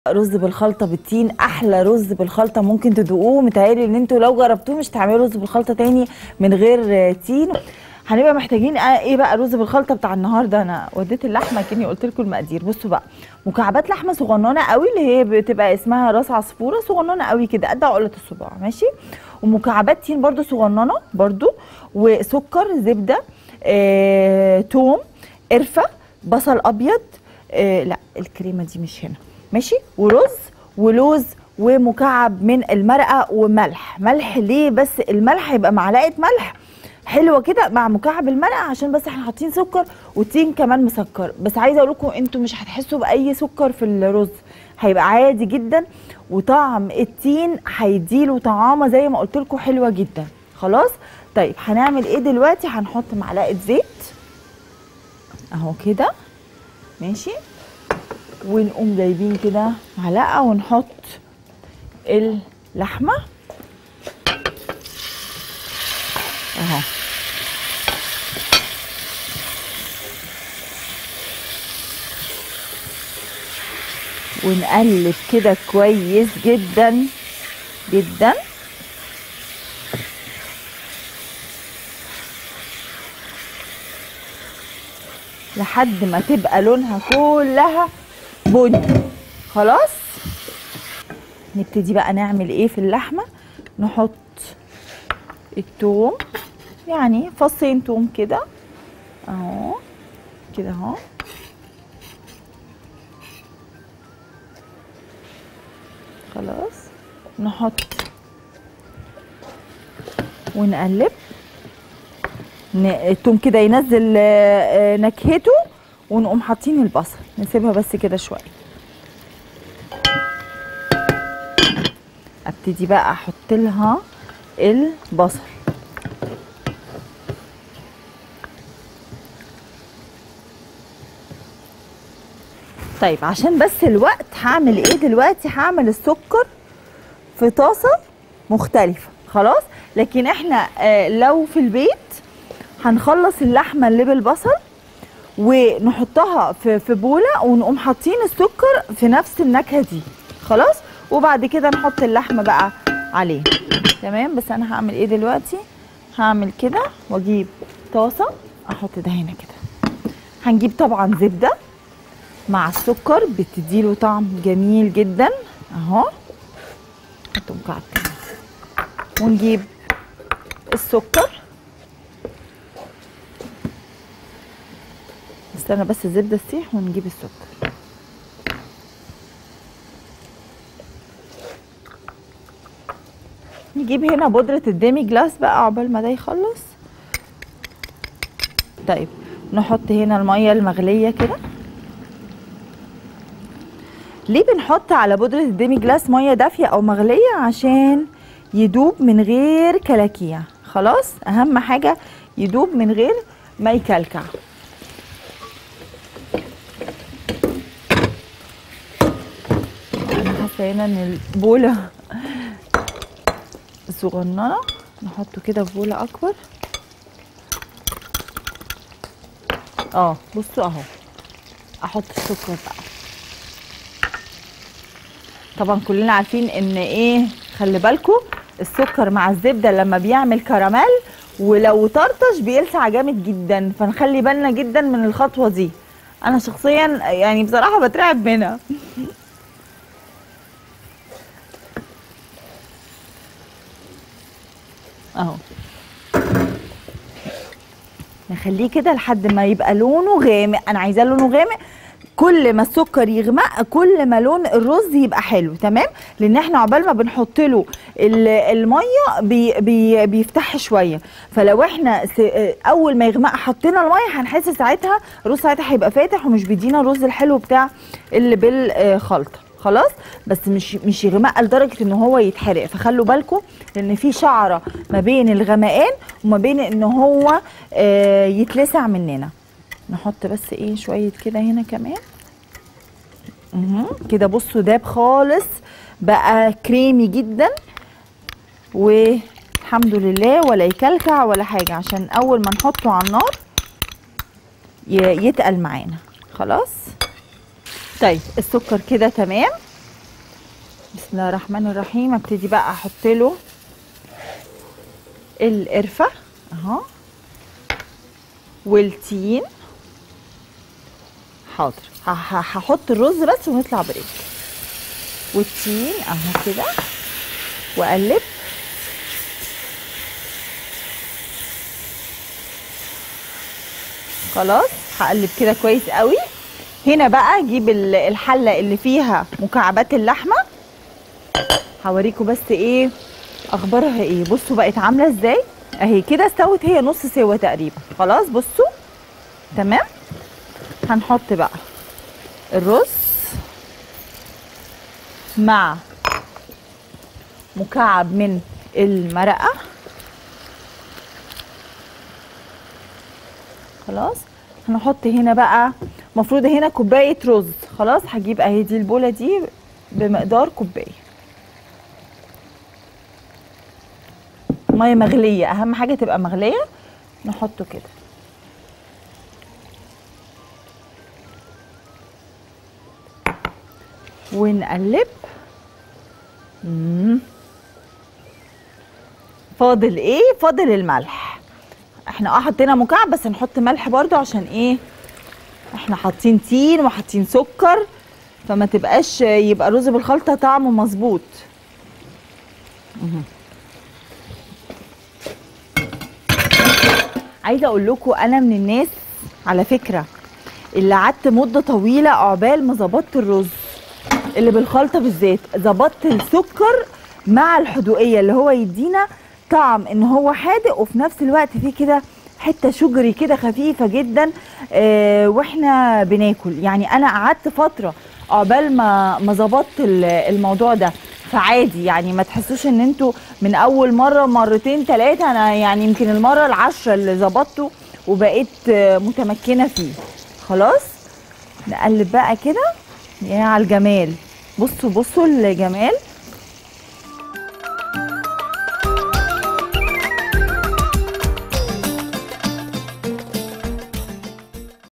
رز بالخلطه بالتين احلى رز بالخلطه ممكن تدوقوه متهيألي ان انتوا لو جربتوه مش تعملوا رز بالخلطه تاني من غير آه، تين هنبقى محتاجين آه، ايه بقى رز بالخلطه بتاع النهارده انا وديت اللحمه كاني قلت لكم المقادير بصوا بقى مكعبات لحمه صغننه قوي اللي هي بتبقى اسمها راس عصفوره صغننه قوي كده قد عقله الصباع ماشي ومكعبات تين برده صغننه برده وسكر زبده آه، توم قرفه بصل ابيض آه لا الكريمه دي مش هنا ماشي ورز ولوز ومكعب من المرقه وملح ملح ليه بس الملح يبقى معلقه ملح حلوه كده مع مكعب المرقه عشان بس احنا حاطين سكر والتين كمان مسكر بس عايزه اقول لكم انتوا مش هتحسوا باي سكر في الرز هيبقى عادي جدا وطعم التين هيديله طعامه زي ما قلت لكم حلوه جدا خلاص طيب هنعمل ايه دلوقتي هنحط معلقه زيت اهو كده ماشي ونقوم جايبين كده معلقه ونحط اللحمه اهو ونقلب كده كويس جدا جدا لحد ما تبقى لونها كلها بني خلاص نبتدي بقى نعمل ايه في اللحمه نحط التوم يعني فصين توم كده اهو كده اهو خلاص نحط ونقلب ن- التوم كده ينزل آه، آه، نكهته ونقوم حاطين البصل نسيبها بس كده شويه ابتدي بقى احط لها البصل طيب عشان بس الوقت هعمل ايه دلوقتي هعمل السكر في طاسه مختلفه خلاص لكن احنا آه لو في البيت هنخلص اللحمه اللي بالبصل ونحطها في في بوله ونقوم حاطين السكر في نفس النكهه دي خلاص وبعد كده نحط اللحمه بقى عليه تمام بس انا هعمل ايه دلوقتي هعمل كده واجيب طاسه احط ده هنا كده هنجيب طبعا زبده مع السكر بتديله طعم جميل جدا اهو نحط مكعب كده ونجيب السكر استنى بس الزبده تسيح ونجيب السكر نجيب هنا بودرة الديمي جلاس بقى عقبال ما ده يخلص طيب نحط هنا المية المغلية كده ليه بنحط على بودرة الديمي جلاس مية دافية أو مغلية عشان يدوب من غير كلاكيع خلاص أهم حاجة يدوب من غير ما يكلكع انا حاسه هنا ان البوله صغننه نحطه كده في بوله اكبر اه بصوا اهو احط السكر بقى طبعا كلنا عارفين ان ايه خلي بالكم السكر مع الزبده لما بيعمل كراميل ولو طرطش بيلسع جامد جدا فنخلي بالنا جدا من الخطوه دي انا شخصيا يعني بصراحه بترعب منها اهو نخليه كده لحد ما يبقى لونه غامق انا عايزاه لونه غامق كل ما السكر يغمق كل ما لون الرز يبقى حلو تمام لان احنا عقبال ما بنحط له ال- الميه بي بي بيفتح شويه فلو احنا س- اول ما يغمق حطينا الميه هنحس ساعتها الرز ساعتها هيبقى فاتح ومش بيدينا الرز الحلو بتاع اللي بالخلطه خلاص بس مش مش يغمق لدرجه ان هو يتحرق فخلوا بالكم لان في شعره ما بين الغمقان وما بين ان هو آه، يتلسع مننا نحط بس ايه شويه كده هنا كمان مهم. كده بصوا داب خالص بقى كريمي جدا والحمد لله ولا يكلكع ولا حاجه عشان اول ما نحطه على النار ي- يتقل معانا خلاص طيب السكر كده تمام بسم الله الرحمن الرحيم ابتدي بقى احط له القرفه اهو والتين حاضر ه- ه- هحط الرز بس ونطلع بريك والتين اهو كده واقلب خلاص هقلب كده كويس قوي هنا بقى اجيب ال- الحله اللي فيها مكعبات اللحمه هوريكم بس ايه اخبارها ايه بصوا بقت عامله ازاي اهي كده استوت هي نص سوا تقريبا خلاص بصوا تمام هنحط بقى الرز مع مكعب من المرقه خلاص هنحط هنا بقى المفروض هنا كوبايه رز خلاص هجيب اهي دي البوله دي بمقدار كوبايه ميه مغليه اهم حاجه تبقى مغليه نحطه كده ونقلب مم. فاضل ايه فاضل الملح احنا اه حطينا مكعب بس نحط ملح برضو عشان ايه احنا حاطين تين وحاطين سكر فما تبقاش يبقى رز بالخلطه طعمه مظبوط مهم. عايزه اقول لكم انا من الناس على فكره اللي قعدت مده طويله عقبال ما ظبطت الرز اللي بالخلطه بالذات ظبطت السكر مع الحدوقيه اللي هو يدينا طعم ان هو حادق وفي نفس الوقت فيه كده حته شجري كده خفيفه جدا آه واحنا بناكل يعني انا قعدت فتره عقبال ما ما ظبطت ال- الموضوع ده فعادي يعني ما تحسوش ان انتوا من اول مره مرتين ثلاثه انا يعني يمكن المره العشره اللي ظبطته وبقيت آه، متمكنه فيه خلاص نقلب بقى كده يا على الجمال بصوا بصوا الجمال